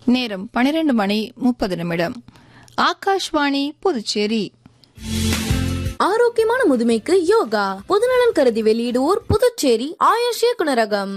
நேரம் பனிரெண்டு மணி முப்பது நிமிடம் ஆகாஷ்வாணி புதுச்சேரி ஆரோக்கியமான முதுமைக்கு யோகா பொதுநலன் கருதி வெளியிடுவோர் புதுச்சேரி ஆயுஷ் இயக்குனரகம்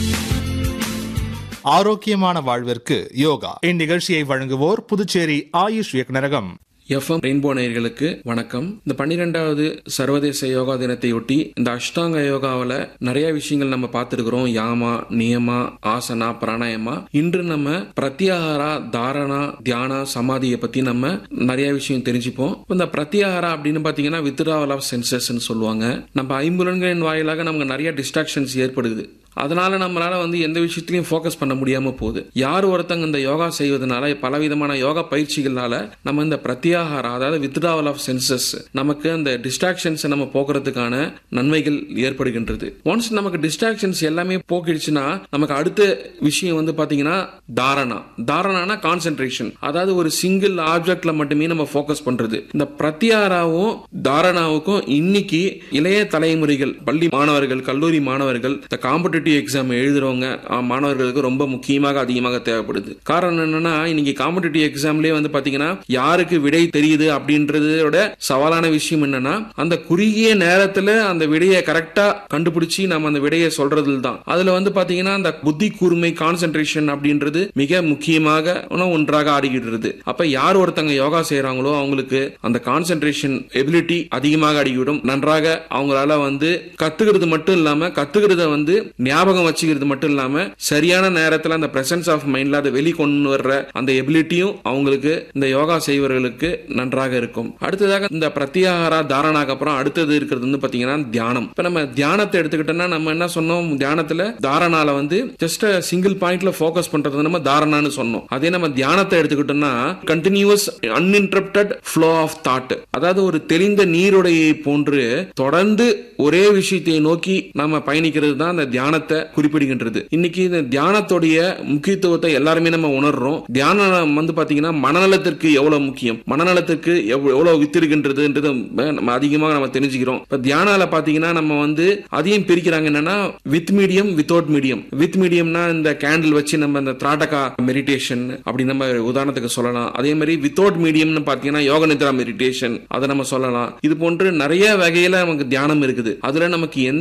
ஆரோக்கியமான வாழ்விற்கு யோகா இந்நிகழ்ச்சியை வழங்குவோர் புதுச்சேரி ஆயுஷ் இயக்குநரகம் எஃப்எம் ரெயின்போ நேயர்களுக்கு வணக்கம் இந்த பன்னிரெண்டாவது சர்வதேச யோகா தினத்தையொட்டி இந்த அஷ்டாங்க யோகாவில் நிறைய விஷயங்கள் நம்ம பார்த்துருக்கிறோம் யாமா நியமா ஆசனா பிராணாயமா இன்று நம்ம பிரத்யாகாரா தாரணா தியானா சமாதியை பத்தி நம்ம நிறைய விஷயம் தெரிஞ்சுப்போம் இந்த பிரத்யாகாரா அப்படின்னு பாத்தீங்கன்னா வித்ராவல் ஆஃப் சென்சஸ் சொல்லுவாங்க நம்ம ஐம்புலன்களின் வாயிலாக நமக்கு நிறைய டிஸ்ட்ராக்ஷன்ஸ் ஏற்படுது அதனால நம்மளால வந்து எந்த விஷயத்திலையும் ஃபோக்கஸ் பண்ண முடியாம போகுது யார் ஒருத்தங்க இந்த யோகா செய்வதனால பலவிதமான யோகா பயிற்சிகளால நம்ம இந்த பிரத்யாகாரா அதாவது வித்ராவல் ஆஃப் சென்சஸ் நமக்கு அந்த டிஸ்ட்ராக்ஷன்ஸை நம்ம போக்குறதுக்கான நன்மைகள் ஏற்படுகின்றது ஒன்ஸ் நமக்கு டிஸ்ட்ராக்ஷன்ஸ் எல்லாமே போக்கிடுச்சுன்னா நமக்கு அடுத்த விஷயம் வந்து பாத்தீங்கன்னா தாரணா தாரணானா கான்சென்ட்ரேஷன் அதாவது ஒரு சிங்கிள் ஆப்ஜெக்ட்ல மட்டுமே நம்ம ஃபோக்கஸ் பண்றது இந்த பிரத்யாராவும் தாரணாவுக்கும் இன்னைக்கு இளைய தலைமுறைகள் பள்ளி மாணவர்கள் கல்லூரி மாணவர்கள் இந்த காம்படிட்டிவ் எக்ஸாம் எழுதுறவங்க அஹ், மாணவர்களுக்கு ரொம்ப முக்கியமாக அதிகமாக தேவைப்படுது காரணம் என்னன்னா இன்னைக்கு காம்படிட்டிவ் எக்ஸாம்லயே வந்து பாத்தீங்கன்னா யாருக்கு விடை தெரியுது அப்படின்றதோட சவாலான விஷயம் என்னன்னா அந்த குறுகிய நேரத்துல அந்த விடையை கரெக்டா கண்டுபிடிச்சு நம்ம அந்த விடையை சொல்றதுல தான் அதுல வந்து பாத்தீங்கன்னா அந்த புத்தி கூர்மை கான்சென்ட்ரேஷன் அப்படின்றது மிக முக்கியமாக ஒன்றாக ஆடிக்கிட்டு அப்ப யார் ஒருத்தங்க யோகா செய்யறாங்களோ அவங்களுக்கு அந்த கான்சென்ட்ரேஷன் எபிலிட்டி அதிகமாக அடிக்கிடும் நன்றாக அவங்களால வந்து கத்துக்கிறது மட்டும் இல்லாம கத்துக்கிறத வந்து ஞாபகம் வச்சுக்கிறது மட்டும் இல்லாம சரியான நேரத்துல அந்த பிரசன்ஸ் ஆஃப் மைண்ட்ல அதை வெளி கொண்டு வர்ற அந்த எபிலிட்டியும் அவங்களுக்கு இந்த யோகா செய்வர்களுக்கு நன்றாக இருக்கும் அடுத்ததாக இந்த பிரத்யாகாரா தாரணாக்கு அப்புறம் அடுத்தது இருக்கிறது வந்து பாத்தீங்கன்னா தியானம் இப்ப நம்ம தியானத்தை எடுத்துக்கிட்டோம்னா நம்ம என்ன சொன்னோம் தியானத்துல தாரணால வந்து ஜஸ்ட் சிங்கிள் பாயிண்ட்ல ஃபோக்கஸ் பண்றது நம்ம தாரணான்னு சொன்னோம் அதே நம்ம தியானத்தை எடுத்துக்கிட்டோம்னா continuous uninterrupted flow of thought அதாவது ஒரு தெளிந்த நீருடையை போன்று தொடர்ந்து ஒரே விஷயத்தை நோக்கி நாம பயணிக்கிறது தான் அந்த தியானத்தை குறிப்பிடுகின்றது இன்னைக்கு இந்த தியானத்துடைய முக்கியத்துவத்தை எல்லாருமே நம்ம உணர்றோம் தியானம் வந்து பாத்தீங்கன்னா மனநலத்திற்கு எவ்வளவு முக்கியம் மனநலத்திற்கு எவ்வ- எவ்வளவு வித்திருக்கின்றதுன்றது நம்ம அதிகமாக நம்ம தெரிஞ்சுக்கிறோம் இப்ப தியானால பாத்தீங்கன்னா நம்ம வந்து அதையும் பிரிக்கிறாங்க என்னன்னா with medium without medium with மீடியம்னா இந்த கேண்டில் வச்சு நம்ம இந்த திராட்டகா மெடிடேஷன் அப்படி நம்ம உதாரணத்துக்கு சொல்லலாம் அதே மாதிரி வித்தவுட் மீடியம்னு பாத்தீங்கன்னா யோக நித்ரா மெடிடேஷன் அதை நம்ம சொல்லலாம் இது போன்று நிறைய வகையில நமக்கு தியானம் இருக்குது அதுல நமக்கு எந்த